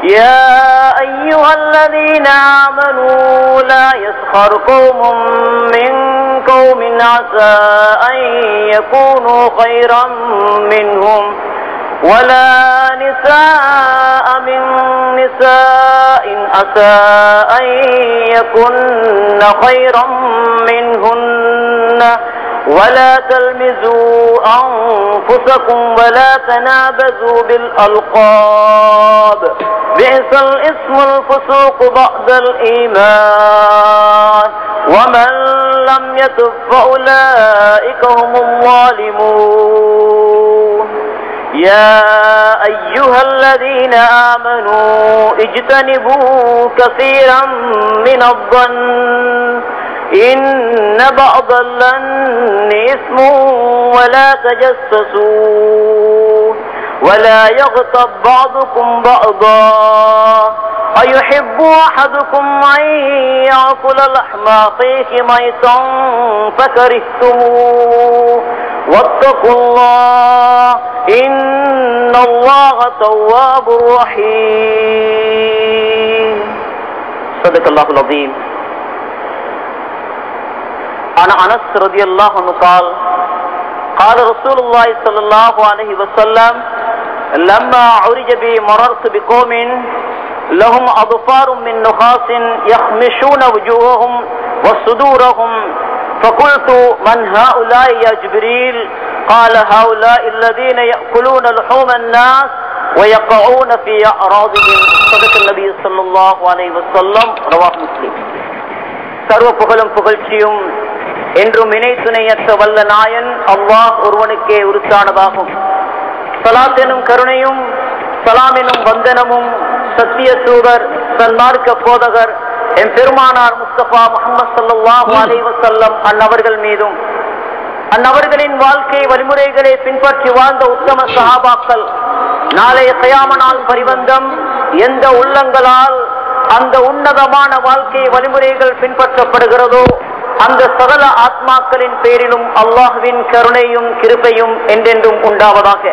يا أيها الذين آمنوا لا يسخر قوم من قوم عسى أن يكونوا خيرا منهم ولا نساء من نساء عسى أن يكن خيرا منهن ولا تلمزوا أنفسكم ولا تنابزوا بالألقاب بئس الاسم الفسوق بعد الإيمان ومن لم يتب فأولئك هم الظالمون يا أيها الذين آمنوا اجتنبوا كثيرا من الظن إن بعض الظن إثم ولا تجسسوا ولا يغتب بعضكم بعضا أيحب أحدكم أن يأكل لحم أخيه ميتا فكرهتموه واتقوا الله إن الله تواب رحيم صدق الله العظيم عن أنس رضي الله عنه قال قال رسول الله صلى الله عليه وسلم لما عرج بي مررت بقوم لهم أظفار من نخاس يخمشون وجوههم وصدورهم فقلت من هؤلاء يا جبريل قال هؤلاء الذين يأكلون لحوم الناس ويقعون في أعراضهم صدق النبي صلى الله عليه وسلم رواه مسلم சர்வ புகழும் புகழ்ச்சியும் என்றும் இணை துணையற்ற வல்ல நாயன் அல்லாஹ் ஒருவனுக்கே உருத்தானதாகும் சலாத் எனும் கருணையும் சலாம் எனும் வந்தனமும் சத்திய தூதர் சன்மார்க்க போதகர் என் பெருமானார் முஸ்தபா முகமது சல்லாஹூ அலைவசல்லம் அந்நவர்கள் மீதும் அந்நவர்களின் வாழ்க்கை வழிமுறைகளை பின்பற்றி வாழ்ந்த உத்தம சஹாபாக்கள் நாளைய கயாம நாள் பரிவந்தம் எந்த உள்ளங்களால் அந்த உன்னதமான வாழ்க்கை வழிமுறைகள் பின்பற்றப்படுகிறதோ அந்த சகல ஆத்மாக்களின் பேரிலும் அல்லாஹுவின் கருணையும் கிருபையும் என்றென்றும் உண்டாவதாக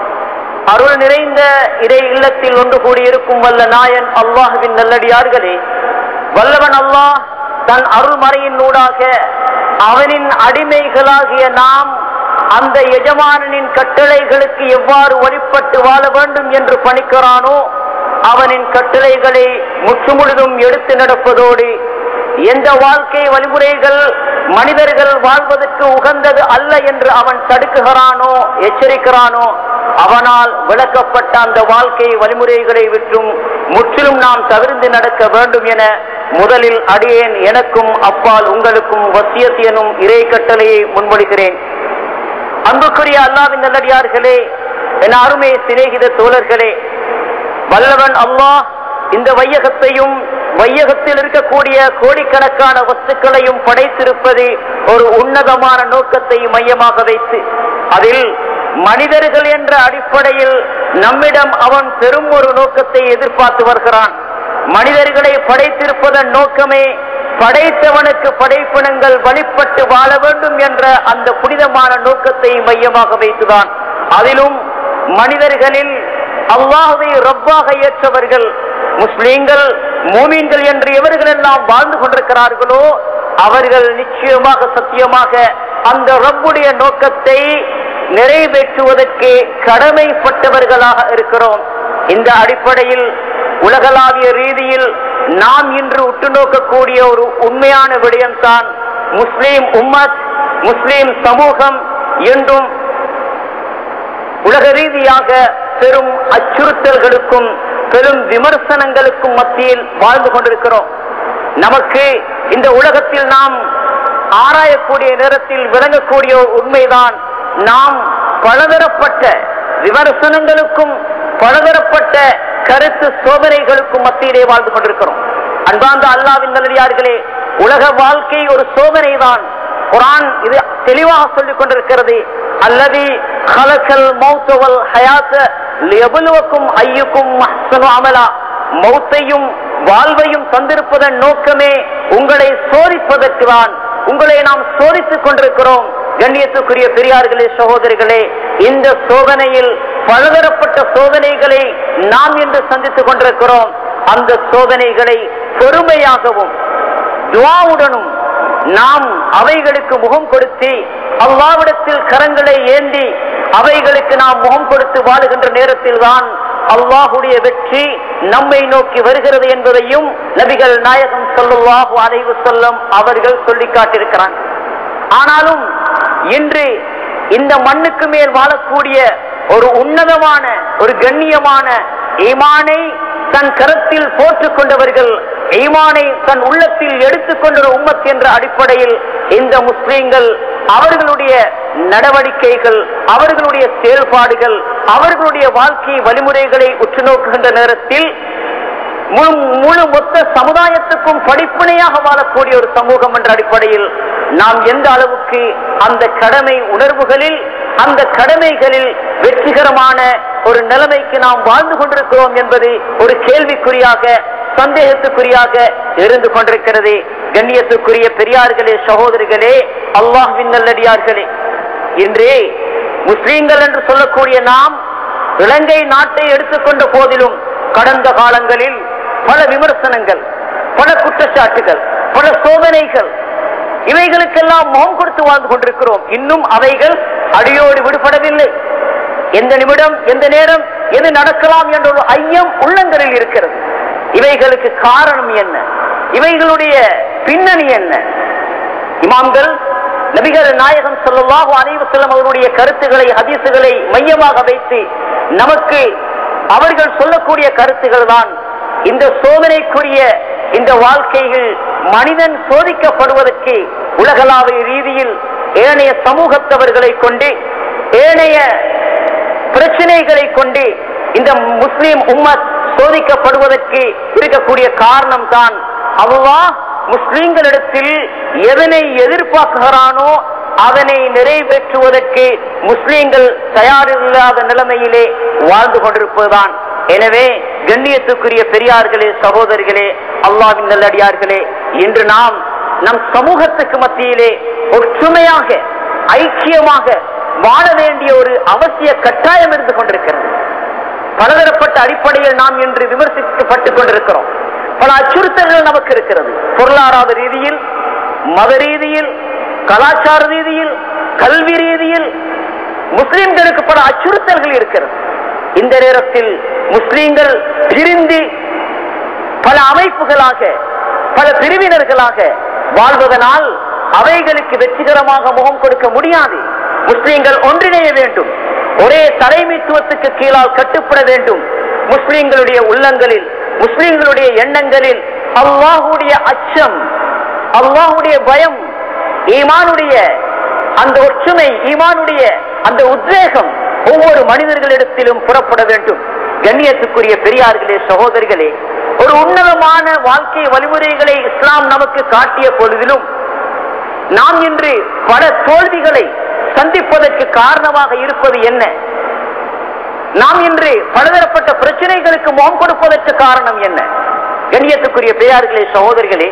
அருள் நிறைந்த இறை இல்லத்தில் ஒன்று கூடியிருக்கும் வல்ல நாயன் அல்லாஹுவின் நல்லடியார்களே வல்லவன் அல்லாஹ் தன் அருள்மறையின் ஊடாக அவனின் அடிமைகளாகிய நாம் அந்த எஜமானனின் கட்டளைகளுக்கு எவ்வாறு வழிபட்டு வாழ வேண்டும் என்று பணிக்கிறானோ அவனின் கட்டளைகளை முற்றுமுழுதும் எடுத்து நடப்பதோடு எந்த வாழ்க்கை வழிமுறைகள் மனிதர்கள் வாழ்வதற்கு உகந்தது அல்ல என்று அவன் தடுக்குகிறானோ எச்சரிக்கிறானோ அவனால் விளக்கப்பட்ட அந்த வாழ்க்கை வழிமுறைகளை விற்றும் முற்றிலும் நாம் தவிர்த்து நடக்க வேண்டும் என முதலில் அடியேன் எனக்கும் அப்பால் உங்களுக்கும் வசியத் எனும் இறை கட்டளையை முன்மொழிகிறேன் அன்புக்குரிய அல்லாவின் நல்லடியார்களே என் அருமை சிநேகித தோழர்களே வல்லவன் அல்லாஹ் இந்த வையகத்தையும் வையகத்தில் இருக்கக்கூடிய கோடிக்கணக்கான வஸ்துக்களையும் படைத்திருப்பது ஒரு உன்னதமான நோக்கத்தை மையமாக வைத்து அதில் மனிதர்கள் என்ற அடிப்படையில் நம்மிடம் அவன் பெரும் ஒரு நோக்கத்தை எதிர்பார்த்து வருகிறான் மனிதர்களை படைத்திருப்பதன் நோக்கமே படைத்தவனுக்கு படைப்பினங்கள் வழிபட்டு வாழ வேண்டும் என்ற அந்த புனிதமான நோக்கத்தை மையமாக வைத்துதான் அதிலும் மனிதர்களில் அல்லாஹுவை ரப்பாக ஏற்றவர்கள் முஸ்லீம்கள் மூமீன்கள் என்று எவர்கள் எல்லாம் வாழ்ந்து கொண்டிருக்கிறார்களோ அவர்கள் நிச்சயமாக சத்தியமாக அந்த ரப்புடைய நோக்கத்தை நிறைவேற்றுவதற்கு கடமைப்பட்டவர்களாக இருக்கிறோம் இந்த அடிப்படையில் உலகளாவிய ரீதியில் நாம் இன்று உற்று நோக்கக்கூடிய ஒரு உண்மையான விடயம்தான் முஸ்லீம் உம்மத் முஸ்லீம் சமூகம் என்றும் உலக ரீதியாக பெரும் அச்சுறுத்தல்களுக்கும் பெரும் விமர்சனங்களுக்கும் மத்தியில் வாழ்ந்து கொண்டிருக்கிறோம் நமக்கு இந்த உலகத்தில் நாம் ஆராயக்கூடிய நேரத்தில் விளங்கக்கூடிய ஒரு உண்மைதான் நாம் பலதரப்பட்ட விமர்சனங்களுக்கும் பலதரப்பட்ட கருத்து சோதனைகளுக்கும் மத்தியிலே வாழ்ந்து கொண்டிருக்கிறோம் அன்பார்ந்த அல்லாவின் நல்லடியார்களே உலக வாழ்க்கை ஒரு சோதனை தான் குரான் இது தெளிவாக சொல்லிக் கொண்டிருக்கிறது அல்லது கலக்கல் மௌத்தவல் ஹயாத்த எவ்வளவுக்கும் ஐயுக்கும் அஹ்சனு அமலா மௌத்தையும் வாழ்வையும் தந்திருப்பதன் நோக்கமே உங்களை சோதிப்பதற்கு தான் உங்களை நாம் சோதித்துக் கொண்டிருக்கிறோம் கண்ணியத்துக்குரிய பெரியார்களே சகோதரிகளே இந்த சோதனையில் பலதரப்பட்ட சோதனைகளை நாம் இன்று சந்தித்துக் கொண்டிருக்கிறோம் கொண்டிருக்கிறோம் அந்த சோதனைகளை பொறுமையாகவும் துவாவுடனும் நாம் அவைகளுக்கு முகம் கொடுத்து அல்லாவிடத்தில் கரங்களை ஏந்தி அவைகளுக்கு நாம் முகம் கொடுத்து வாழுகின்ற நேரத்தில் தான் அல்லாஹுடைய வெற்றி நம்மை நோக்கி வருகிறது என்பதையும் நபிகள் நாயகம் சொல்லுவாஹு அலைவு சொல்லம் அவர்கள் சொல்லி காட்டியிருக்கிறாங்க ஆனாலும் இன்று இந்த மண்ணுக்கு மேல் வாழக்கூடிய ஒரு உன்னதமான ஒரு கண்ணியமான ஈமானை தன் கரத்தில் போற்றுக் கொண்டவர்கள் ஈமானை தன் உள்ளத்தில் எடுத்துக்கொண்ட ஒரு உம்மத் என்ற அடிப்படையில் இந்த முஸ்லீம்கள் அவர்களுடைய நடவடிக்கைகள் அவர்களுடைய செயல்பாடுகள் அவர்களுடைய வாழ்க்கை வழிமுறைகளை உற்று நோக்குகின்ற நேரத்தில் முழு முழு மொத்த சமுதாயத்துக்கும் படிப்பினையாக வாழக்கூடிய ஒரு சமூகம் என்ற அடிப்படையில் நாம் எந்த அளவுக்கு அந்த கடமை உணர்வுகளில் அந்த கடமைகளில் வெற்றிகரமான ஒரு நிலைமைக்கு நாம் வாழ்ந்து கொண்டிருக்கிறோம் என்பது ஒரு கேள்விக்குறியாக சந்தேகத்துக்குரியாக இருந்து கொண்டிருக்கிறது கண்ணியத்துக்குரிய பெரியார்களே சகோதரிகளே அல்லாஹ்வின் நல்லடியார்களே இன்றே முஸ்லீம்கள் என்று சொல்லக்கூடிய நாம் இலங்கை நாட்டை எடுத்துக்கொண்ட போதிலும் கடந்த காலங்களில் பல விமர்சனங்கள் பல குற்றச்சாட்டுகள் பல சோதனைகள் இவைகளுக்கெல்லாம் முகம் கொடுத்து வாழ்ந்து கொண்டிருக்கிறோம் இன்னும் அவைகள் அடியோடு விடுபடவில்லை எந்த நிமிடம் எந்த நேரம் எது நடக்கலாம் என்ற ஒரு ஐயம் உள்ளங்களில் இருக்கிறது இவைகளுக்கு காரணம் என்ன இவைகளுடைய பின்னணி என்ன இமாம்கள் நபிகள் நாயகம் சொல்லலாக அனைவு செல்லும் அவருடைய கருத்துக்களை ஹதீசுகளை மையமாக வைத்து நமக்கு அவர்கள் சொல்லக்கூடிய கருத்துகள் தான் இந்த சோதனைக்குரிய இந்த வாழ்க்கையில் மனிதன் சோதிக்கப்படுவதற்கு உலகளாவிய ரீதியில் ஏனைய சமூகத்தவர்களை கொண்டு ஏனைய பிரச்சனைகளை கொண்டு இந்த முஸ்லிம் உம்மத் சோதிக்கப்படுவதற்கு இருக்கக்கூடிய காரணம் தான் அல்லாஹ் முஸ்லிம்களிடத்தில் எதனை எதிர்பார்க்கிறானோ அதனை நிறைவேற்றுவதற்கு முஸ்லிம்கள் தயாரில்லாத நிலைமையிலே வாழ்ந்து கொண்டிருப்பதுதான் எனவே கண்ணியத்துக்குரிய பெரியார்களே சகோதரிகளே அல்லாவின் நல்லடியார்களே இன்று நாம் நம் சமூகத்துக்கு மத்தியிலே ஒற்றுமையாக ஐக்கியமாக வாழ வேண்டிய ஒரு அவசிய கட்டாயம் இருந்து கொண்டிருக்கிறது பலதரப்பட்ட அடிப்படையில் நாம் இன்று விமர்சிக்கப்பட்டுக் கொண்டிருக்கிறோம் பல அச்சுறுத்தல்கள் நமக்கு இருக்கிறது பொருளாதார ரீதியில் மத ரீதியில் கலாச்சார ரீதியில் கல்வி ரீதியில் முஸ்லிம்களுக்கு பல அச்சுறுத்தல்கள் இருக்கிறது இந்த நேரத்தில் முஸ்லிம்கள் பிரிந்து பல அமைப்புகளாக பல பிரிவினர்களாக வாழ்வதனால் அவைகளுக்கு வெற்றிகரமாக முகம் கொடுக்க முடியாது முஸ்லிம்கள் ஒன்றிணைய வேண்டும் ஒரே தலைமைத்துவத்துக்கு கீழால் கட்டுப்பட வேண்டும் முஸ்லிம்களுடைய உள்ளங்களில் முஸ்லிம்களுடைய எண்ணங்களில் அல்லாஹுடைய அச்சம் அல்லாஹுடைய பயம் ஈமானுடைய அந்த ஒற்றுமை ஈமானுடைய அந்த உத்வேகம் ஒவ்வொரு மனிதர்களிடத்திலும் புறப்பட வேண்டும் கண்ணியத்துக்குரிய பெரியார்களே சகோதரிகளே ஒரு உன்னதமான வாழ்க்கை வழிமுறைகளை இஸ்லாம் நமக்கு காட்டிய பொழுதிலும் நாம் இன்று பல தோல்விகளை சந்திப்பதற்கு காரணமாக இருப்பது என்ன நாம் இன்று பலதரப்பட்ட பிரச்சனைகளுக்கு முகம் கொடுப்பதற்கு காரணம் என்ன கண்ணியத்துக்குரிய பெரியார்களே சகோதரிகளே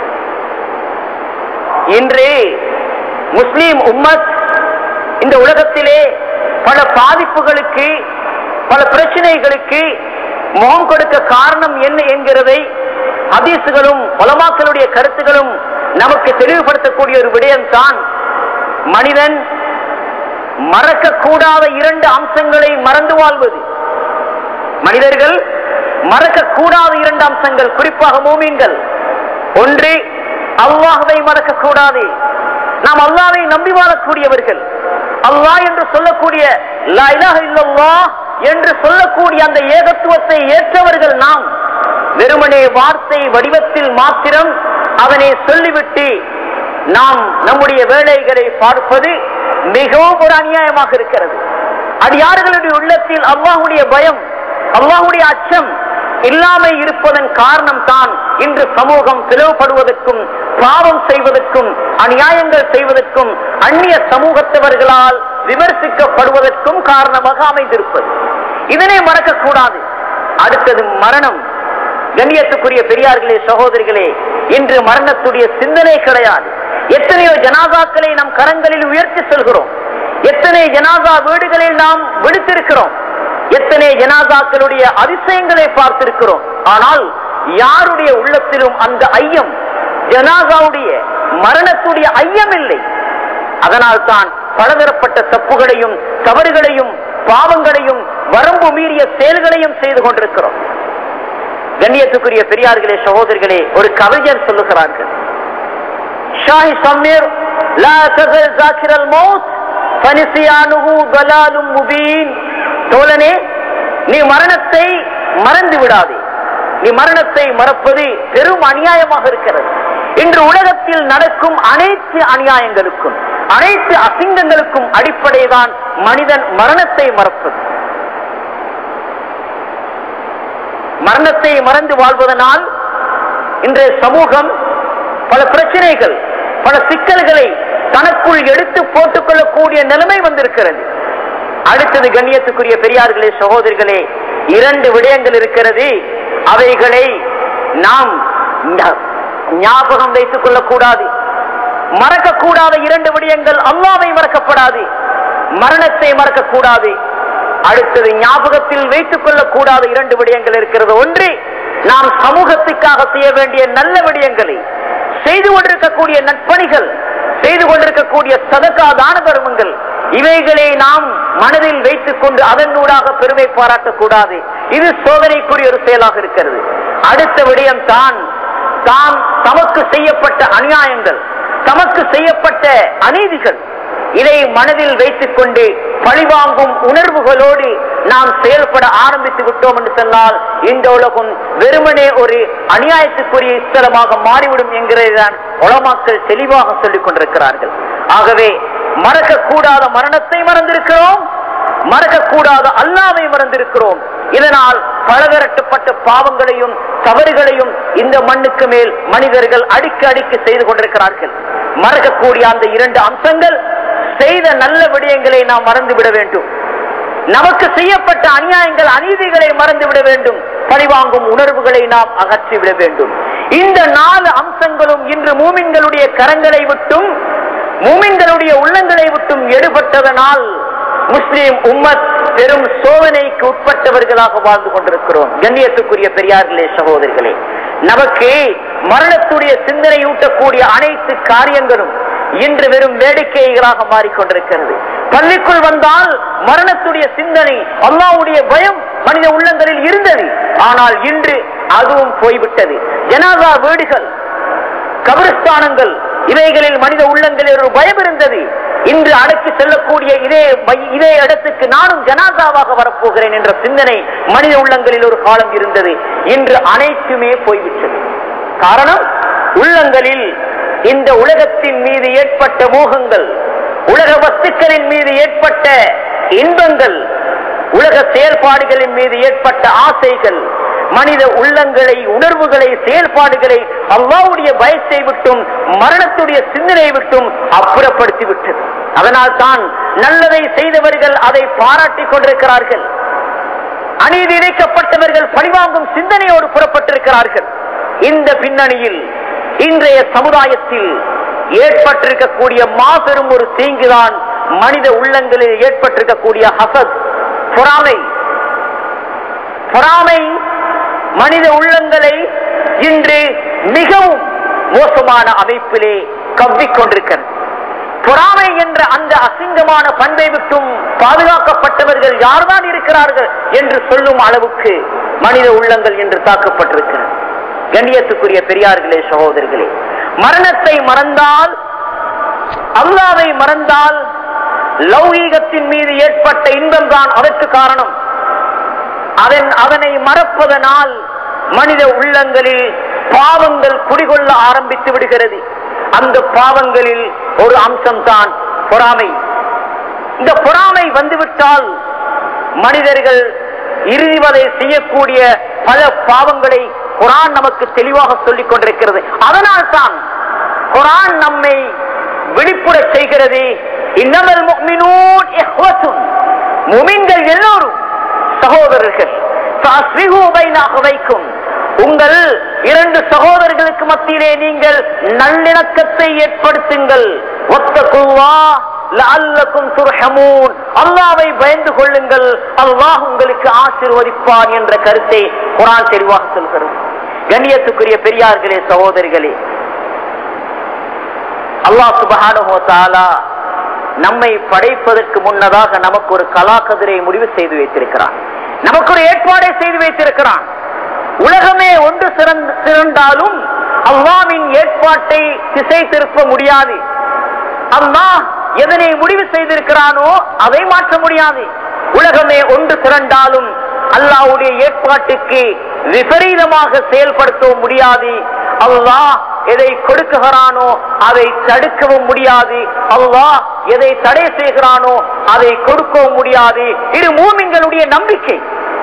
இன்று முஸ்லீம் உம்மத் இந்த உலகத்திலே பல பாதிப்புகளுக்கு பல பிரச்சனைகளுக்கு முகம் கொடுக்க காரணம் என்ன என்கிறதை ஹதீசுகளும் உலமாக்களுடைய கருத்துகளும் நமக்கு தெளிவுபடுத்தக்கூடிய ஒரு விடயம்தான் மனிதன் மறக்கக்கூடாத இரண்டு அம்சங்களை மறந்து வாழ்வது மனிதர்கள் மறக்கக்கூடாத இரண்டு அம்சங்கள் குறிப்பாக மூமீன்கள் ஒன்று அல்லாஹுவை மறக்கக்கூடாது நாம் அல்லாவை நம்பி வாழக்கூடியவர்கள் அல்லாஹ் என்று சொல்லக்கூடிய லா இலாஹ இல்லல்லாஹ் என்று சொல்லக்கூடிய அந்த ஏகத்துவத்தை ஏற்றவர்கள் நாம் வெறுமனே வார்த்தை வடிவத்தில் மாத்திரம் அவனை சொல்லிவிட்டு நாம் நம்முடைய வேலைகளை பார்ப்பது மிகவும் ஒரு அநியாயமாக இருக்கிறது அடியார்களுடைய உள்ளத்தில் அல்லாஹுடைய பயம் அல்லாஹுடைய அச்சம் இல்லாமை இருப்பதன் காரணம் தான் இன்று சமூகம் பிளவுபடுவதற்கும் பாவம் செய்வதற்கும் அநியாயங்கள் செய்வதற்கும் அந்நிய சமூகத்தவர்களால் விமர்சிக்கப்படுவதற்கும் காரணமாக அமைந்திருப்பது இதனை மறக்கக்கூடாது அடுத்தது மரணம் கண்ணியத்துக்குரிய பெரியார்களே சகோதரிகளே இன்று மரணத்துடைய சிந்தனை கிடையாது எத்தனையோ ஜனாதாக்களை நம் கரங்களில் உயர்த்தி செல்கிறோம் எத்தனை ஜனாதா வீடுகளில் நாம் விடுத்திருக்கிறோம் எத்தனை ஜனாதாக்களுடைய அதிசயங்களை பார்த்திருக்கிறோம் ஆனால் யாருடைய உள்ளத்திலும் அந்த ஐயம் ஜனாதாவுடைய மரணத்துடைய ஐயம் இல்லை அதனால் தான் பலதரப்பட்ட தப்புகளையும் தவறுகளையும் பாவங்களையும் வரம்பு மீறிய செயல்களையும் செய்து கொண்டிருக்கிறோம் கண்ணியத்துக்குரிய பெரியார்களே சகோதரிகளே ஒரு கவிஞர் சொல்லுகிறார்கள் ஷாஹி சமீர் லா தஸல் ஜாக்கிரல் மௌத் ஃபனிசியானுஹு தலாலும் முபீன் தோழனே நீ மரணத்தை மறந்து விடாதே நீ மரணத்தை மறப்பது பெரும் அநியாயமாக இருக்கிறது இன்று உலகத்தில் நடக்கும் அனைத்து அநியாயங்களுக்கும் அனைத்து அசிங்கங்களுக்கும் அடிப்படைதான் மனிதன் மரணத்தை மறப்பது மரணத்தை மறந்து வாழ்வதனால் இன்றைய சமூகம் பல பிரச்சனைகள் பல சிக்கல்களை தனக்குள் எடுத்து போட்டுக் கொள்ளக்கூடிய நிலைமை வந்திருக்கிறது அடுத்தது கண்ணியத்துக்குரிய பெரியார்களே சகோதரிகளே இரண்டு விடயங்கள் இருக்கிறது அவைகளை நாம் ஞா- ஞாபகம் வைத்துக் கொள்ளக்கூடாது மறக்கக்கூடாத இரண்டு விடயங்கள் அல்லாவை மறக்கப்படாது மரணத்தை மறக்கக்கூடாது அடுத்தது ஞாபகத்தில் வைத்துக் கொள்ளக்கூடாத இரண்டு விடயங்கள் இருக்கிறது ஒன்று நாம் சமூகத்துக்காக செய்ய வேண்டிய நல்ல விடயங்களை செய்து கொண்டிருக்கக்கூடிய நற்பணிகள் செய்து கொண்டிருக்கக்கூடிய சதக்கா தான தர்மங்கள் இவைகளை நாம் மனதில் வைத்துக் கொண்டு அதனூடாக பெருமை பாராட்டக்கூடாது இது சோதனைக்குரிய ஒரு செயலாக இருக்கிறது அடுத்த விடயம் தான் தாம் தமக்கு செய்யப்பட்ட அநியாயங்கள் தமக்கு செய்யப்பட்ட அநீதிகள் இதை மனதில் வைத்துக் கொண்டு பழிவாங்கும் உணர்வுகளோடு நாம் செயல்பட ஆரம்பித்து விட்டோம் என்று சொன்னால் இந்த உலகம் வெறுமனே ஒரு அநியாயத்துக்குரிய ஸ்தலமாக மாறிவிடும் என்கிறதான் உலமாக்கள் தெளிவாக சொல்லிக் கொண்டிருக்கிறார்கள் ஆகவே மறக்கக்கூடாத மரணத்தை மறந்திருக்கிறோம் மறக்கக்கூடாத அல்லாவை மறந்திருக்கிறோம் இதனால் பலதரட்டப்பட்ட பாவங்களையும் தவறுகளையும் இந்த மண்ணுக்கு மேல் மனிதர்கள் அடிக்க அடிக்க செய்து கொண்டிருக்கிறார்கள் மறக்கக்கூடிய அந்த இரண்டு அம்சங்கள் செய்த நல்ல விடயங்களை நாம் மறந்துவிட வேண்டும் நமக்கு செய்யப்பட்ட அநியாயங்கள் அநீதிகளை மறந்துவிட வேண்டும் பழிவாங்கும் உணர்வுகளை நாம் அகற்றிவிட வேண்டும் இந்த நாலு அம்சங்களும் இன்று மூமின்களுடைய கரங்களை விட்டும் மூமின்களுடைய உள்ளங்களை விட்டும் எடுபட்டதனால் முஸ்லிம் உம்மத் பெரும் சோதனைக்கு உட்பட்டவர்களாக வாழ்ந்து கொண்டிருக்கிறோம் கண்ணியத்துக்குரிய பெரியார்களே சகோதரிகளே நமக்கு மரணத்துடைய சிந்தனையூட்டக்கூடிய அனைத்து காரியங்களும் இன்று வெறும் வேடிக்கைகளாக மாறிக்கொண்டிருக்கிறது பள்ளிக்குள் வந்தால் மரணத்துடைய சிந்தனை அல்லாவுடைய பயம் மனித உள்ளங்களில் இருந்தது ஆனால் இன்று அதுவும் போய்விட்டது ஜனாதா வீடுகள் கபிரஸ்தானங்கள் இவைகளில் மனித உள்ளங்களில் ஒரு பயம் இருந்தது இன்று அடக்கி செல்லக்கூடிய இதே மை- இதே இடத்துக்கு நானும் ஜனாதாவாக வரப்போகிறேன் என்ற சிந்தனை மனித உள்ளங்களில் ஒரு காலம் இருந்தது இன்று அனைத்துமே போய்விட்டது காரணம் உள்ளங்களில் இந்த உலகத்தின் மீது ஏற்பட்ட மோகங்கள் உலக வஸ்துக்களின் மீது ஏற்பட்ட இன்பங்கள் உலக செயல்பாடுகளின் மீது ஏற்பட்ட ஆசைகள் மனித உள்ளங்களை உணர்வுகளை செயல்பாடுகளை அல்லாவுடைய பயத்தை விட்டும் மரணத்துடைய சிந்தனை விட்டும் அப்புறப்படுத்தி விட்டது அதனால் தான் நல்லதை செய்தவர்கள் அதை பாராட்டிக் கொண்டிருக்கிறார்கள் அநீதி இழைக்கப்பட்டவர்கள் பழிவாங்கும் சிந்தனையோடு புறப்பட்டிருக்கிறார்கள் இந்த பின்னணியில் இன்றைய சமுதாயத்தில் ஏற்பட்டிருக்கக்கூடிய மாபெரும் ஒரு தீங்குதான் மனித உள்ளங்களில் ஏற்பட்டிருக்கக்கூடிய ஹசத் பொறாமை பொறாமை மனித உள்ளங்களை இன்று மிகவும் மோசமான அமைப்பிலே கவ்விக்கொண்டிருக்கிறது பொறாமை என்ற அந்த அசிங்கமான பண்பை விட்டும் பாதுகாக்கப்பட்டவர்கள் யார்தான் இருக்கிறார்கள் என்று சொல்லும் அளவுக்கு மனித உள்ளங்கள் என்று தாக்கப்பட்டிருக்கிறது கண்ணியத்துக்குரிய பெரியார்களே சகோதரிகளே மரணத்தை மறந்தால் அல்லாவை மறந்தால் லௌகீகத்தின் மீது ஏற்பட்ட இன்பம் தான் அதற்கு காரணம் அதன் அதனை மறப்பதனால் மனித உள்ளங்களில் பாவங்கள் குடிகொள்ள ஆரம்பித்து விடுகிறது அந்த பாவங்களில் ஒரு அம்சம்தான் பொறாமை இந்த பொறாமை வந்துவிட்டால் மனிதர்கள் இறுதிவதை செய்யக்கூடிய பல பாவங்களை குரான் நமக்கு தெளிவாக சொல்லிக் கொண்டிருக்கிறது அதனால் தான் குரான் நம்மை விழிப்புற செய்கிறது இன்னமல் முஃமினூன் இஹ்வத்துன். முஃமின்கள் எல்லோரும் சகோதரர்கள் ஃபஅஸ்லிஹூ பைன அஹ்வைக்கும். உங்கள் இரண்டு சகோதரர்களுக்கு மத்தியிலே நீங்கள் நல்லிணக்கத்தை ஏற்படுத்துங்கள் ஒத்தகுல்லா லஅல்லக்கும் துர்ஹமூன் அல்லாவை பயந்து கொள்ளுங்கள் அல்லாஹ் உங்களுக்கு ஆசீர்வதிப்பான் என்ற கருத்தை குரான் தெளிவாக சொல்கிறது கண்ணியத்துக்குரிய பெரியார்களே சகோதரிகளே அல்லாஹ் சுபஹானுஹு வ தஆலா நம்மை படைப்பதற்கு முன்னதாக நமக்கு ஒரு கலாக்கதிரை முடிவு செய்து வைத்திருக்கிறான் நமக்கு ஒரு ஏற்பாடை செய்து வைத்திருக்கிறான் உலகமே ஒன்று சிறந்த- சிறந்தாலும் அல்லாவின் ஏற்பாட்டை திசை திருப்ப முடியாது அல்லாஹ் எதனை முடிவு செய்திருக்கிறானோ அதை மாற்ற முடியாது உலகமே ஒன்று திரண்டாலும் அல்லாஹ்வுடைய ஏற்பாட்டுக்கு விபரீதமாக செயல்படுத்தவும் முடியாது அல்லாஹ் எதை கொடுக்குகிறானோ அதை தடுக்கவும் முடியாது அல்லாஹ் எதை தடை செய்கிறானோ அதை கொடுக்கவும் முடியாது இது மூமின்களுடைய நம்பிக்கை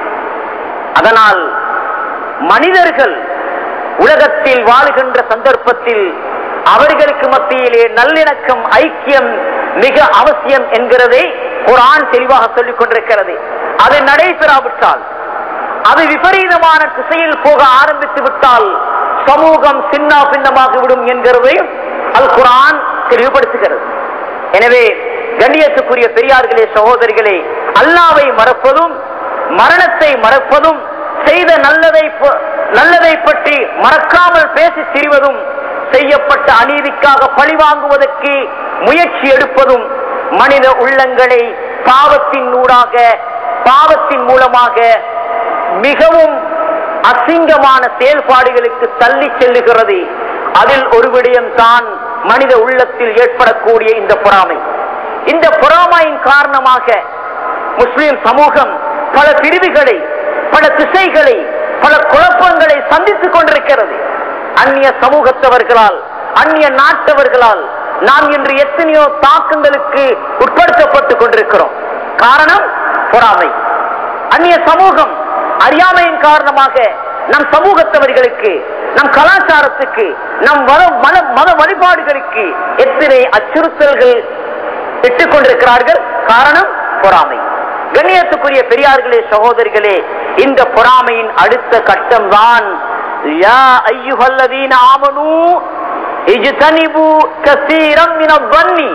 அதனால் மனிதர்கள் உலகத்தில் வாழுகின்ற சந்தர்ப்பத்தில் அவர்களுக்கு மத்தியிலே நல்லிணக்கம் ஐக்கியம் மிக அவசியம் என்கிறதை குர்ஆன் தெளிவாக சொல்லிக் கொண்டிருக்கிறது அது நடைபெறாவிட்டால் அது விபரீதமான திசையில் போக ஆரம்பித்து விட்டால் சமூகம் சின்ன பின்னமாகிவிடும் என்கிறதை அல் குர்ஆன் தெளிவுபடுத்துகிறது எனவே கண்ணியத்துக்குரிய பெரியார்களே சகோதரிகளே அல்லாவை மறப்பதும் மரணத்தை மறப்பதும் செய்த நல்லதை ப- நல்லதை பற்றி மறக்காமல் பேசி திரிவதும் செய்யப்பட்ட அநீதிக்காக பழிவாங்குவதற்கு முயற்சி எடுப்பதும் மனித உள்ளங்களை பாவத்தின் ஊடாக பாவத்தின் மூலமாக மிகவும் அசிங்கமான செயல்பாடுகளுக்கு தள்ளி செல்லுகிறது அதில் ஒரு விடயம் தான் மனித உள்ளத்தில் ஏற்படக்கூடிய இந்த பொறாமை இந்த பொறாமையின் காரணமாக முஸ்லிம் சமூகம் பல பிரிவுகளை பல திசைகளை பல குழப்பங்களை சந்தித்துக் கொண்டிருக்கிறது அந்நிய சமூகத்தவர்களால் அந்நிய நாட்டவர்களால் நாம் இன்று எத்தனையோ தாக்கங்களுக்கு உட்படுத்தப்பட்டுக் கொண்டிருக்கிறோம் காரணம் பொறாமை அந்நிய சமூகம் அறியாமையின் காரணமாக நம் சமூகத்தவர்களுக்கு நம் கலாச்சாரத்துக்கு நம் மத மத மத வழிபாடுகளுக்கு எத்தனை அச்சுறுத்தல்கள் இட்டுக் கொண்டிருக்கிறார்கள் காரணம் பொறாமை கண்ணியத்துக்குரிய பெரியார்களே சகோதரிகளே இந்த பொறாமையின் அடுத்த கட்டம் தான் யா ஐயுஹல்லதீன ஆமனு இஜ்தனிபு கசீரம் மினல் வன்னி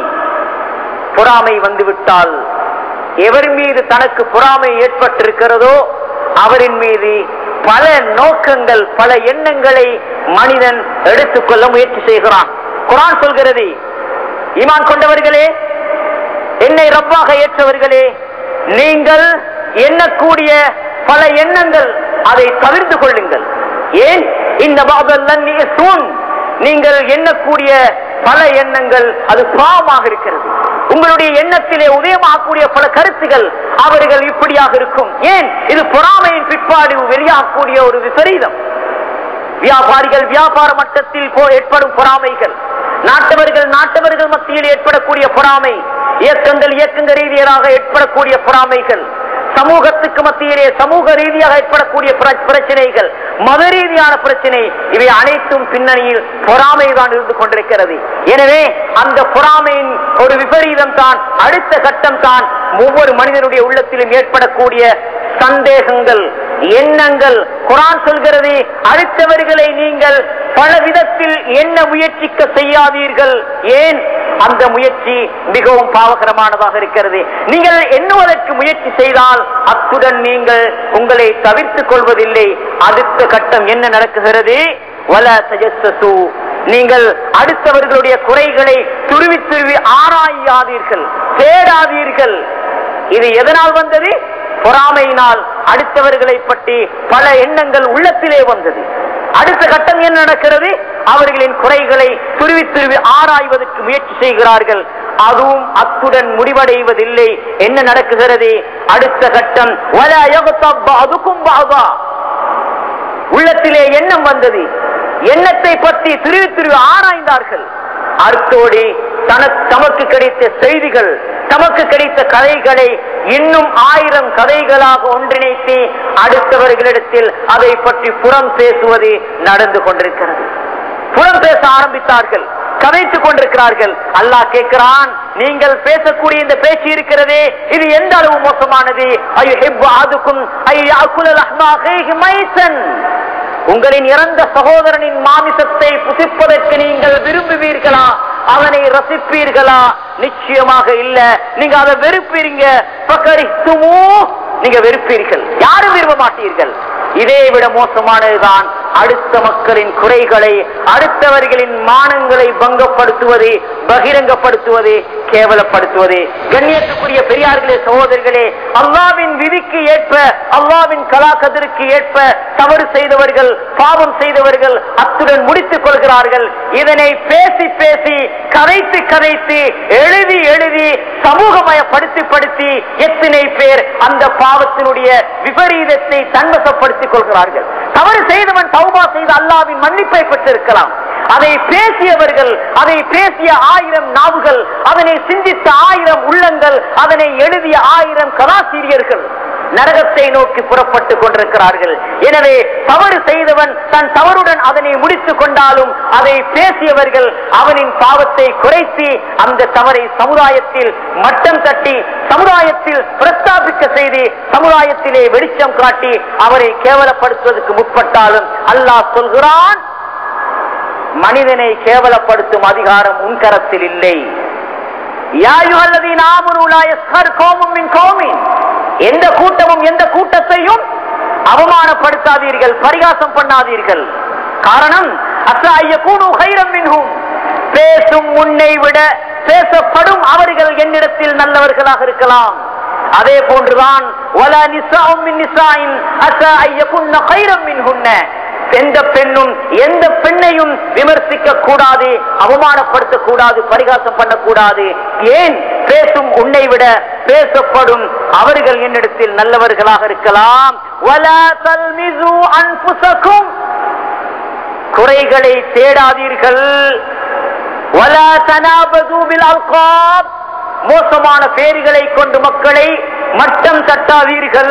பொறாமை வந்துவிட்டால் எவர் மீது தனக்கு பொறாமை ஏற்பட்டிருக்கிறதோ அவரின் மீது பல நோக்கங்கள் பல எண்ணங்களை மனிதன் எடுத்துக்கொள்ள முயற்சி செய்கிறான் குரான் சொல்கிறது ஈமான் கொண்டவர்களே என்னை ரப்பாக ஏற்றவர்களே நீங்கள் எண்ணக்கூடிய பல எண்ணங்கள் அதை தவிர்த்து கொள்ளுங்கள் ஏன் இந்த பாபல்லன் சூன் நீங்கள் எண்ணக்கூடிய பல எண்ணங்கள் அது பாவமாக இருக்கிறது உங்களுடைய எண்ணத்திலே உதயமாகக்கூடிய பல கருத்துகள் அவர்கள் இப்படியாக இருக்கும் ஏன் இது பொறாமையின் பிற்பாடு வெளியாகக்கூடிய ஒரு விபரீதம் வியாபாரிகள் வியாபார மட்டத்தில் போ- ஏற்படும் பொறாமைகள் நாட்டவர்கள் நாட்டவர்கள் மத்தியில் ஏற்படக்கூடிய பொறாமை இயக்கங்கள் இயக்கங்க ரீதியாக ஏற்படக்கூடிய பொறாமைகள் சமூகத்துக்கு மத்தியிலே சமூக ரீதியாக ஏற்படக்கூடிய பிர- பிரச்சனைகள் மத ரீதியான பிரச்சனை இவை அனைத்தும் பின்னணியில் பொறாமை தான் இருந்து கொண்டிருக்கிறது எனவே அந்த பொறாமையின் ஒரு விபரீதம் தான் அடுத்த கட்டம் தான் ஒவ்வொரு மனிதனுடைய உள்ளத்திலும் ஏற்படக்கூடிய சந்தேகங்கள் எண்ணங்கள் குரான் சொல்கிறது அடுத்தவர்களை நீங்கள் பல விதத்தில் எண்ண முயற்சிக்க செய்யாதீர்கள் ஏன் அந்த முயற்சி மிகவும் பாவகரமானதாக இருக்கிறது நீங்கள் எண்ணுவதற்கு முயற்சி செய்தால் அத்துடன் நீங்கள் உங்களை தவிர்த்துக் கொள்வதில்லை அடுத்த கட்டம் என்ன நடக்குகிறது வல தஜஸ்ஸு நீங்கள் அடுத்தவர்களுடைய குறைகளை துருவி துருவி ஆராயாதீர்கள் தேடாதீர்கள் இது எதனால் வந்தது பொறாமையினால் அடுத்தவர்களை பற்றி பல எண்ணங்கள் உள்ளத்திலே வந்தது அடுத்த கட்டம் என்ன நடக்கிறது அவர்களின் குறைகளை துருவி துருவி ஆராய்வதற்கு முயற்சி செய்கிறார்கள் அதுவும் அத்துடன் முடிவடைவதில்லை என்ன நடக்குகிறது அடுத்த கட்டம் வல யகுத்தப் பாதுக்கும் பாதா உள்ளத்திலே எண்ணம் வந்தது எண்ணத்தை பற்றி திருவி திருவி ஆராய்ந்தார்கள் அர்த்தோடி தனக்கு தமக்கு கிடைத்த செய்திகள் தமக்கு கிடைத்த கதைகளை இன்னும் ஆயிரம் கதைகளாக ஒன்றிணைத்து அடுத்தவர்களிடத்தில் அதை பற்றி புறம் பேசுவது நடந்து கொண்டிருக்கிறது புறம் பேச ஆரம்பித்தார்கள் கதைத்துக் கொண்டிருக்கிறார்கள் அல்லாஹ் கேட்கிறான் நீங்கள் பேசக்கூடிய இந்த பேச்சு இருக்கிறதே இது எந்த அளவு மோசமானது ஐயோ அதுக்கும் உங்களின் இறந்த சகோதரனின் மாமிசத்தை புசிப்பதற்கு நீங்கள் விரும்புவீர்களா அதனை ரசிப்பீர்களா நிச்சயமாக இல்ல நீங்க அதை வெறுப்பீங்க பக்கரித்துமோ நீங்க வெறுப்பீர்கள் யாரும் விரும்ப மாட்டீர்கள் இதை விட மோசமானதுதான் அடுத்த மக்களின் குறைகளை அடுத்தவர்களின் மானங்களை பங்கப்படுத்துவது பகிரங்கப்படுத்துவது கேவலப்படுத்துவது கண்ணியத்துக்குரிய பெரியார்களே சகோதரர்களே அல்லாவின் விதிக்கு ஏற்ப அல்லாவின் கலாக்கதிற்கு ஏற்ப தவறு செய்தவர்கள் பாவம் செய்தவர்கள் அத்துடன் முடித்துக் கொள்கிறார்கள் இதனை பேசி பேசி கதைத்து கதைத்து எழுதி எழுதி சமூகமயப்படுத்தி படுத்தி எத்தனை பேர் அந்த பாவத்தினுடைய விபரீதத்தை தன்வசப்படுத்திக் கொள்கிறார்கள் தவறு செய்தவன் தௌபா செய்து அல்லாவின் மன்னிப்பை பெற்றிருக்கலாம் அதை பேசியவர்கள் அதை பேசிய ஆயிரம் நாவுகள் அதனை சிந்தித்த ஆயிரம் உள்ளங்கள் அதனை எழுதிய ஆயிரம் கலாசிரியர்கள் நரகத்தை நோக்கி புறப்பட்டுக் கொண்டிருக்கிறார்கள் எனவே தவறு செய்தவன் தன் தவறுடன் அதனை முடித்துக் கொண்டாலும் அதை பேசியவர்கள் அவனின் பாவத்தை குறைத்து அந்த தவறை சமுதாயத்தில் மட்டம் தட்டி சமுதாயத்தில் பிரஸ்தாபிக்க செய்து சமுதாயத்திலே வெளிச்சம் காட்டி அவரை கேவலப்படுத்துவதற்கு முற்பட்டாலும் அல்லாஹ் சொல்கிறான் மனிதனை கேவலப்படுத்தும் அதிகாரம் உன் கரத்தில் இல்லை எந்த கூட்டமும் எந்த கூட்டத்தையும் அவமானப்படுத்தாதீர்கள் பரிகாசம் பண்ணாதீர்கள் காரணம் பேசும் முன்னை விட பேசப்படும் அவர்கள் என்னிடத்தில் நல்லவர்களாக இருக்கலாம் அதே போன்றுதான் எந்த பெண்ணும் எந்த பெண்ணையும் விமர்சிக்க கூடாது அவமானப்படுத்த கூடாது பரிகாசம் பண்ணக்கூடாது ஏன் பேசும் உன்னை விட பேசப்படும் அவர்கள் என்னிடத்தில் நல்லவர்களாக இருக்கலாம் குறைகளை தேடாதீர்கள் மோசமான பேர்களை கொண்டு மக்களை மட்டம் தட்டாதீர்கள்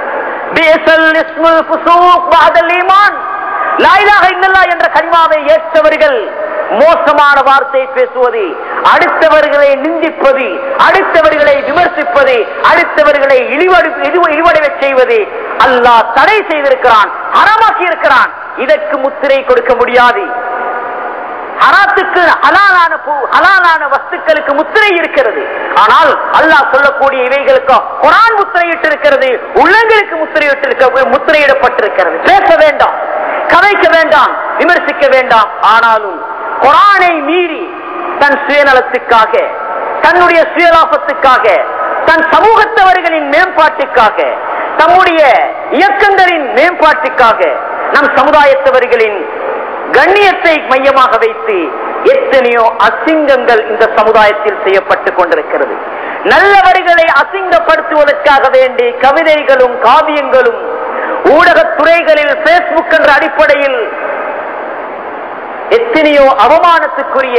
என்ற கனிமாவை ஏற்றவர்கள் மோசமான வார்த்தை பேசுவது அடுத்தவர்களை நிந்திப்பது அடுத்தவர்களை விமர்சிப்பது அடுத்தவர்களை இழிவடைவ செய்வது அல்லாஹ் தடை செய்திருக்கிறான் அறமாக்கி இருக்கிறான் இதற்கு முத்திரை கொடுக்க முடியாது ஹராத்துக்கு ஹலாலான ஹலாலான வஸ்துக்களுக்கு முத்திரை இருக்கிறது ஆனால் அல்லாஹ் சொல்லக்கூடிய இவைகளுக்கு குரான் முத்திரையிட்டு இருக்கிறது உள்ளங்களுக்கு முத்திரையிட்டு முத்திரையிடப்பட்டிருக்கிறது பேச வேண்டாம் கதைக்க வேண்டாம் விமர்சிக்க வேண்டாம் ஆனாலும் குரானை மீறி தன் சுயநலத்துக்காக தன்னுடைய சுயலாபத்துக்காக தன் சமூகத்தவர்களின் மேம்பாட்டுக்காக தம்முடைய இயக்கங்களின் மேம்பாட்டுக்காக நம் சமுதாயத்தவர்களின் கண்ணியத்தை மையமாக வைத்து எத்தனையோ அசிங்கங்கள் இந்த சமுதாயத்தில் செய்யப்பட்டுக் கொண்டிருக்கிறது நல்லவர்களை அசிங்கப்படுத்துவதற்காக வேண்டி கவிதைகளும் காவியங்களும் ஊடகத் துறைகளில் பேஸ்புக் என்ற அடிப்படையில் எத்தனையோ அவமானத்துக்குரிய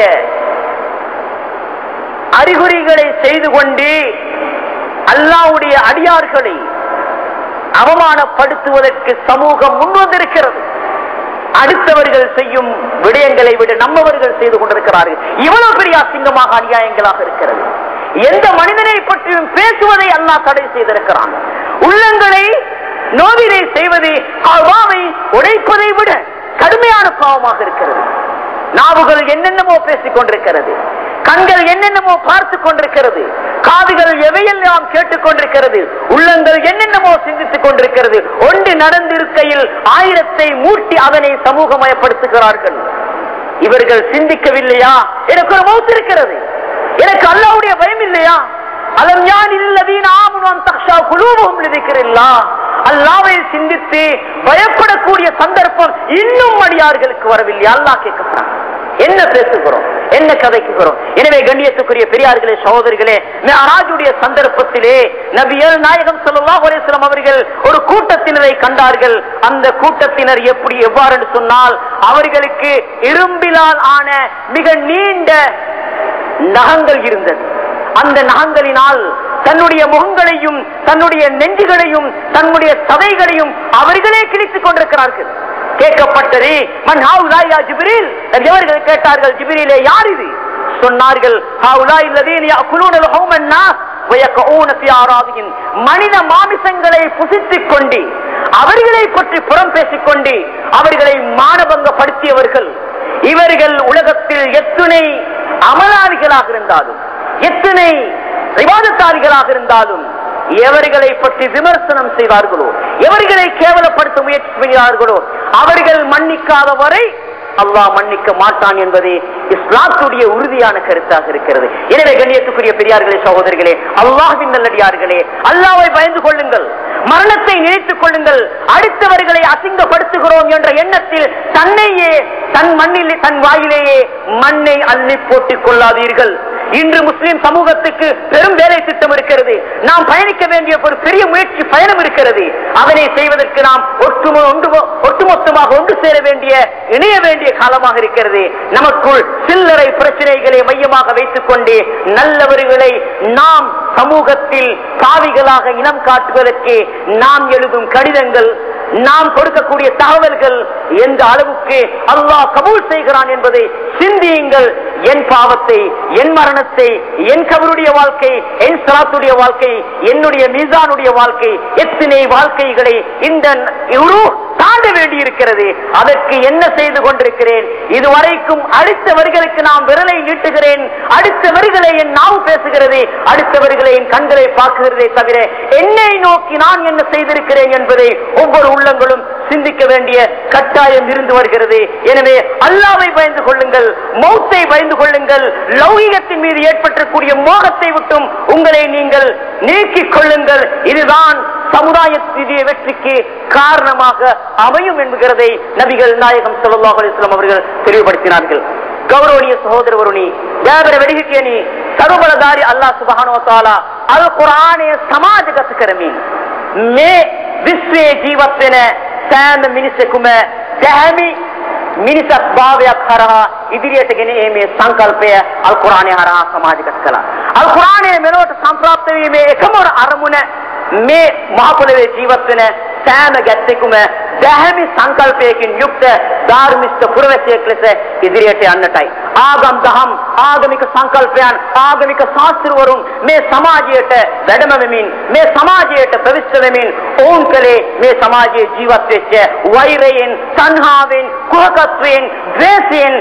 அறிகுறிகளை செய்து கொண்டு அல்லாவுடைய அடியார்களை அவமானப்படுத்துவதற்கு சமூகம் முன்வந்திருக்கிறது அடுத்தவர்கள் செய்யும் விடயங்களை விட நம்மவர்கள் செய்து கொண்டிருக்கிறார்கள் இவ்வளவு பெரிய அசிங்கமாக அநியாயங்களாக இருக்கிறது எந்த மனிதனை பற்றியும் பேசுவதை அல்லாஹ் தடை செய்திருக்கிறான் உள்ளங்களை நோவினை செய்வது அவ்வாவை உடைப்பதை விட கடுமையான பாவமாக இருக்கிறது நாவுகள் என்னென்னமோ பேசிக் கொண்டிருக்கிறது கண்கள் என்னென்னமோ பார்த்து கொண்டிருக்கிறது காதுகள் எவையெல்லாம் கேட்டுக் கொண்டிருக்கிறது உள்ளங்கள் என்னென்னமோ சிந்தித்துக் கொண்டிருக்கிறது ஒன்று நடந்திருக்கையில் ஆயிரத்தை மூட்டி அதனை சமூகமயப்படுத்துகிறார்கள் இவர்கள் சிந்திக்கவில்லையா எனக்கு ஒரு மௌத்து இருக்கிறது எனக்கு அல்லாவுடைய பயம் இல்லையா அலம் யான் இல்லதீன் ஆமுனான் தக்ஷா குலூபம் இருக்கிறில்லா அல்லாவை சிந்தித்து பயப்படக்கூடிய சந்தர்ப்பம் இன்னும் அடியார்களுக்கு வரவில்லை அல்லாஹ் கேட்கிறான் என்ன பேசுகிறோம் என்ன கதைக்குகிறோம் எனவே கண்ணியத்துக்குரிய பெரியார்களே சகோதரிகளே மேராஜுடைய சந்தர்ப்பத்திலே நபியல் நாயகம் ஸல்லல்லாஹு அலைஹி வஸல்லம் அவர்கள் ஒரு கூட்டத்தினரை கண்டார்கள் அந்த கூட்டத்தினர் எப்படி எவ்வாறு என்று சொன்னால் அவர்களுக்கு இரும்பிலால் ஆன மிக நீண்ட நகங்கள் இருந்தது அந்த நகங்களினால் தன்னுடைய முகங்களையும் தன்னுடைய நெஞ்சுகளையும் தன்னுடைய சதைகளையும் அவர்களே கிழித்துக் கொண்டிருக்கிறார்கள் கேட்கப்பட்டது மன் ஹாவுலாயா ஜிப்ரீல் எவர்கள் கேட்டார்கள் ஜிப்ரீலே யார் இது சொன்னார்கள் ஹாவுலாய் அல்லதீன யாக்குலூன லஹூமன் நாஸ் வயக்கஊன ஃபீ ஆராதிஹிம் மனித மாமிசங்களை புசித்துக் கொண்டு அவர்களை பற்றி புறம் பேசிக் கொண்டு அவர்களை மானபங்கப்படுத்தியவர்கள் இவர்கள் உலகத்தில் எத்துணை அமலாளிகளாக இருந்தாலும் எத்தனை விவாதத்தாளிகளாக இருந்தாலும் எவர்களை பற்றி விமர்சனம் செய்வார்களோ எவர்களை கேவலப்படுத்த முயற்சி செய்கிறார்களோ அவர்கள் மன்னிக்காத வரை அல்லாஹ் மன்னிக்க மாட்டான் என்பது இஸ்லாத்துடைய உறுதியான கருத்தாக இருக்கிறது எனவே கண்ணியத்துக்குரிய பெரியார்களே சகோதரிகளே அல்லாஹின் நல்லடியார்களே அல்லாவை பயந்து கொள்ளுங்கள் மரணத்தை நினைத்துக் கொள்ளுங்கள் அடுத்தவர்களை அசிங்கப்படுத்துகிறோம் என்ற எண்ணத்தில் தன்னையே தன் மண்ணில் தன் வாயிலேயே மண்ணை அள்ளி போட்டுக் கொள்ளாதீர்கள் இன்று முஸ்லிம் சமூகத்துக்கு பெரும் வேலை திட்டம் இருக்கிறது நாம் பயணிக்க வேண்டிய ஒரு பெரிய முயற்சி பயணம் இருக்கிறது அதனை செய்வதற்கு நாம் ஒட்டுமொ- ஒன்று- ஒட்டுமொத்தமாக ஒன்று சேர வேண்டிய இணைய வேண்டிய காலமாக இருக்கிறது நமக்குள் சில்லறை பிரச்சனைகளை மையமாக வைத்துக் கொண்டு நல்லவர்களை நாம் சமூகத்தில் பாவிகளாக இனம் காட்டுவதற்கு நாம் எழுதும் கடிதங்கள் நாம் கொடுக்கக்கூடிய தகவல்கள் எந்த அளவுக்கு அல்லாஹ் கபூல் செய்கிறான் என்பதை சிந்தியுங்கள் என் பாவத்தை என் மரணத்தை என் கபருடைய வாழ்க்கை என் சலாத்துடைய வாழ்க்கை என்னுடைய மீசானுடைய வாழ்க்கை எத்தனை வாழ்க்கைகளை இந்த இவ்வளோ தாண்ட வேண்டி இருக்கிறது அதற்கு என்ன செய்து கொண்டிருக்கிறேன் இதுவரைக்கும் அடுத்தவர்களுக்கு நான் விரலை நீட்டுகிறேன் அடுத்தவர்களை என் நாவு பேசுகிறது அடுத்தவர்களை என் கண்களை பார்க்கிறதே தவிர என்னை நோக்கி நான் என்ன செய்திருக்கிறேன் என்பதை ஒவ்வொரு உள்ளங்களும் சிந்திக்க வேண்டிய கட்டாயம் இருந்து வருகிறது எனவே அல்லாவை பயந்து கொள்ளுங்கள் மௌத்தை பயந்து கொள்ளுங்கள் லௌகிகத்தின் மீது ஏற்பட்டக்கூடிய மோகத்தை விட்டும் உங்களை நீங்கள் நீக்கிக் கொள்ளுங்கள் இதுதான் சமுதாயத்தினுடைய வெற்றிக்கு காரணமாக அமையும் என்கிறதை நபிகள் நாயகம் ஸல்லல்லாஹு அலைஹி வஸல்லம் அவர்கள் தெளிவுபடுத்தினார்கள் ಗೌರವನೀಯ ಸಹೋದರವರುಣಿ ದೇವರ ವೆಡಿಹಿಕೆಯನಿ ಸರ್ವಬಲದಾರಿ ಅಲ್ಲಾಹ್ ಸುಬಹಾನೋ ತಾಲಾ ಅಲ್ ಕುರಾನೆ ಸಮಾಜಗತ ಕರಮಿ ಮೇ ವಿಶ್ವೇ ಜೀವತ್ವೆನ සෑම මිනිසෙකුම දැහැමි මිනිසක් භාවයක් හරහා ඉදිරියට ගෙන මේ සංකල්පය අල් කුරානය හරහා සමාජගත කළා. අල් කුරානය මෙලොවට සම්ප්‍රාප්ත වීමේ එකම අරමුණ මේ මහ පොළවේ ජීවත් වෙන සෑම ගැත්තෙකුම දැහැමි සංකල්පයකින් යුක්ත ධාර්මිෂ්ඨ පුරවැසියෙක් ලෙස ඉදිරියට යන්නටයි. ආගම් දහම් ආගමික සංකල්පයන් ආගමික ශාස්ත්‍රවරුන් මේ සමාජයට වැඩම වෙමින් මේ සමාජයට ප්‍රවිෂ්ඨ වෙමින් ඔවුන් කලේ මේ සමාජයේ ජීවත් වෙච්ච වෛරයෙන් සංහාවෙන් කුහකත්වයෙන් ද්වේෂයෙන්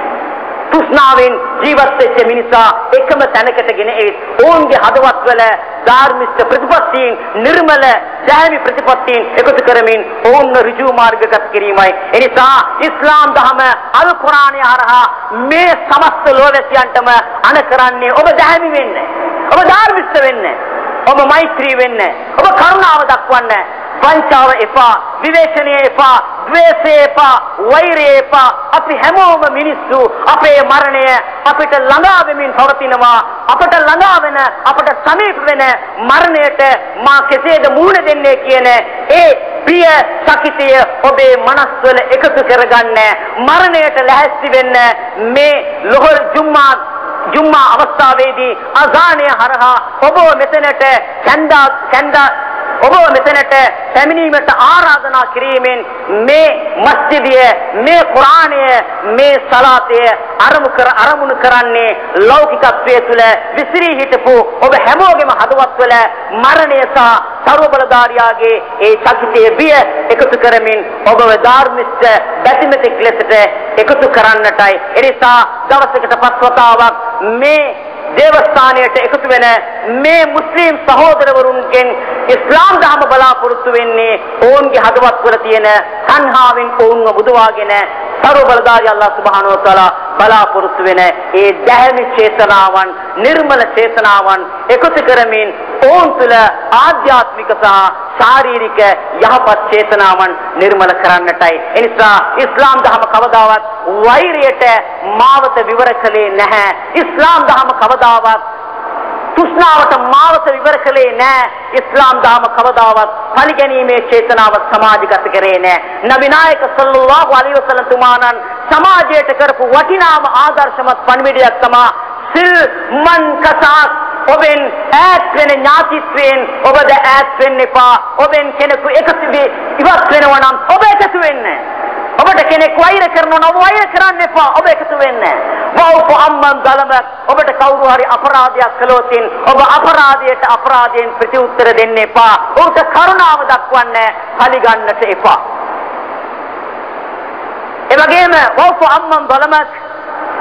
තෘෂ්ණාවෙන් ජීවත් වෙච්ච මිනිසා එකම තැනකට ගෙන ඒ ඔවුන්ගේ හදවත්වල ධාර්මිෂ්ඨ ප්‍රතිපත්තීන් නිර්මල දැහැමි ප්‍රතිපත්තීන් එකතු කරමින් ඔවුන් ඍජු මාර්ගගත කිරීමයි එනිසා ඉස්ලාම් දහම අල් කුරානය හරහා මේ සමස්ත ලෝකයන්ටම අණ කරන්නේ ඔබ දැහැමි වෙන්න ඔබ ධාර්මිෂ්ඨ වෙන්න ඔබ මෛත්‍රී වෙන්න ඔබ කරුණාව දක්වන්න වංචාව එපා විවේචනය එපා ද්වේෂය එපා වෛරය එපා අපි හැමෝම මිනිස්සු අපේ මරණය අපිට ළඟා වෙමින් පවතිනවා අපට ළඟා වෙන අපට සමීප වෙන මරණයට මා කෙසේද මුහුණ දෙන්නේ කියන ඒ පිය සකිතය ඔබේ මනස්වල එකතු කරගන්න මරණයට ලැහැස්ති වෙන්න මේ ලොහල් ජුම්මා ජුම්මා අවස්ථාවේදී අසානය හරහා ඔබ මෙතනට කැන්දා කැන්දා ඔබ මෙතනට පැමිණීමට ආරාධනා කිරීමෙන් මේ මස්ජිදය මේ කුරාණය මේ සලාතය අරමු කර අරමුණු කරන්නේ ලෞකිකත්වයේ තුල විසිරී හිටපු ඔබ හැමෝගෙම හදවත්වල මරණය සහ ਸਰව බලධාරියාගේ ඒ චකිතයේ බිය එකතු කරමින් ඔබව ධාර්මිෂ්ඨ බැතිමතෙක් ලෙසට එකතු කරන්නටයි එනිසා දවසකට පස්වතාවක් මේ දේවස්ථානයට එකතු වෙන මේ මුස්ලිම් සහෝදරවරුන්ගෙන් ඉස්ලාම් දහම බලාපොරොත්තු වෙන්නේ ඔවුන්ගේ හදවත්වල තියෙන තණ්හාවෙන් ඔවුන්ව බුදවාගෙන ਸਰව බලදාරි අල්ලාහ් සුබ්හානහු වතාලා බලාපොරොත්තු වෙන ඒ දැහැමි චේතනාවන් නිර්මල චේතනාවන් එකතු කරමින් ඔවුන් තුළ ආධ්‍යාත්මික සහ ශාරීරික යහපත් චේතනාවන් නිර්මල කරන්නටයි එනිසා ඉස්ලාම් දහම කවදාවත් වෛරයට මාවත විවර කළේ නැහැ ඉස්ලාම් දහම කවදාවත් තෘෂ්ණාවට මාවත විවර කළේ නෑ ඉස්ලාම් දහම කවදාවත් පරිගැනීමේ චේතනාව සමාජගත කරේ නෑ නබිනායක සල්ලල්ලාහු අලයිහි වසල්ලම් තුමාණන් සමාජයට කරපු වටිනාම ආදර්ශමත් පණිවිඩයක් තමා සිල් මන් කසාස් ඔබෙන් ඈත් වෙන ඥාතිත්වයෙන් ඔබද ඈත් වෙන්න එපා ඔබෙන් කෙනෙකු එකතු වී ඉවත් වෙනවා නම් ඔබ එකතු වෙන්න ඔබට කෙනෙක් වෛර කරනවා නම් වෛර කරන්න එපා ඔබ එකතු වෙන්න වව්පු අම්මන් දලම ඔබට කවුරු හරි අපරාධයක් කළොත් ඔබ අපරාධයට අපරාධයෙන් ප්‍රතිඋත්තර දෙන්න එපා ඔහුට කරුණාව දක්වන්න පරිගන්නට එපා ඒ වගේම වව්පු අම්මන් දලමක්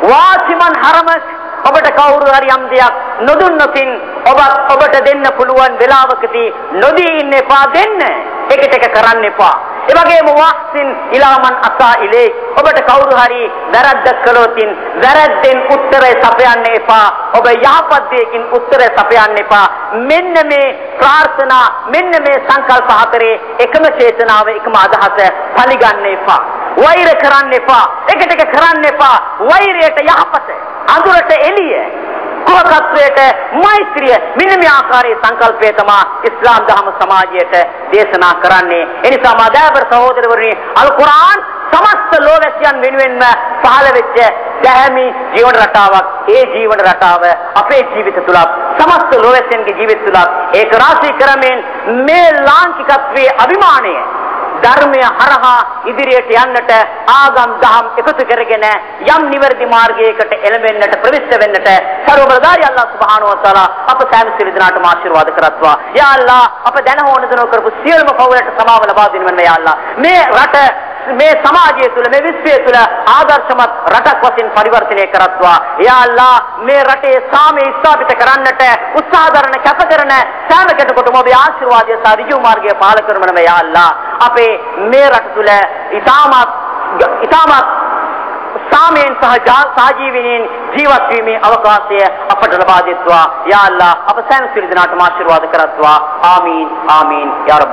වාසිමන් හරමක් ඔබට කවුරු හරි යම් දෙයක් නොදුන්නොතින් ඔබ ඔබට දෙන්න පුළුවන් වෙලාවකදී නොදී ඉන්න එපා දෙන්න එකට එක කරන්න එපා ඒ වගේම වාසින් ඉලාමන් අසා ඉලේ ඔබට කවුරු හරි වැරද්දක් කළොතින් වැරද්දෙන් උත්තරය සපයන්න එපා ඔබ යහපත් දෙයකින් උත්තරය සපයන්න එපා මෙන්න මේ ප්‍රාර්ථනා මෙන්න මේ සංකල්ප හතරේ එකම චේතනාව එකම අදහස පරිගන්න එපා වෛර කරන්න එපා එකට එක කරන්න එපා වෛරයට යහපත අඳුරට එළිය කුහකත්වයට මෛත්‍රිය මෙන්න මේ ආකාරයේ සංකල්පය තමා ඉස්ලාම් දහම සමාජයට දේශනා කරන්නේ එනිසා මාදාබර සහෝදරවරුනි අල් කුර්ආන් සමස්ත ලෝකයන් වෙනුවෙන්ම පහළ වෙච්ච දැහැමි ජීවන රටාවක් ඒ ජීවන රටාව අපේ ජීවිත තුල සමස්ත ලෝකයන්ගේ ජීවිත තුල ඒක රාශී කරමින් මේ ලාංකිකත්වයේ අභිමානය ධර්මය හරහා ඉදිරියට යන්නට ආගම් දහම් එකතු කරගෙන යම් නිවැරදි මාර්ගයකට එළඹෙන්නට ප්‍රවිෂ්ඨ වෙන්නට සර්වබලධාරී අල්ලාහ් සුබ්හානහු වතාලා අප සෑම සිල් දිනාටම ආශිර්වාද කරත්වා යා අල්ලාහ් අප දැන හෝ නොදැන කරපු සියලුම පවුලට සමාව ලබා දෙන්න යා අල්ලාහ් මේ රට මේ සමාජය තුළ මේ විශ්වය තුළ ආදර්ශමත් රටක් වශයෙන් පරිවර්තනය කරත්වා යා අල්ලාහ් මේ රටේ සාමය ස්ථාපිත කරන්නට උත්සාහ දරන කැප කරන සෑම කෙනෙකුටම ඔබේ ආශිර්වාදය සහ ඍජු මාර්ගය පාල කරනම යා අල්ලාහ් අපේ මේ රට තුළ ඉතාමත් ඉතාමත් සාමයෙන් සහ ජා- සහජීවීන් ජීවත් වීමේ අවකාශය අපට ලබා දෙත්වා යා අල්ලාහ් අප සෑම සිල් දිනාටම ආශිර්වාද කරත්වා ආමීන් ආමීන් යා රබ්බල්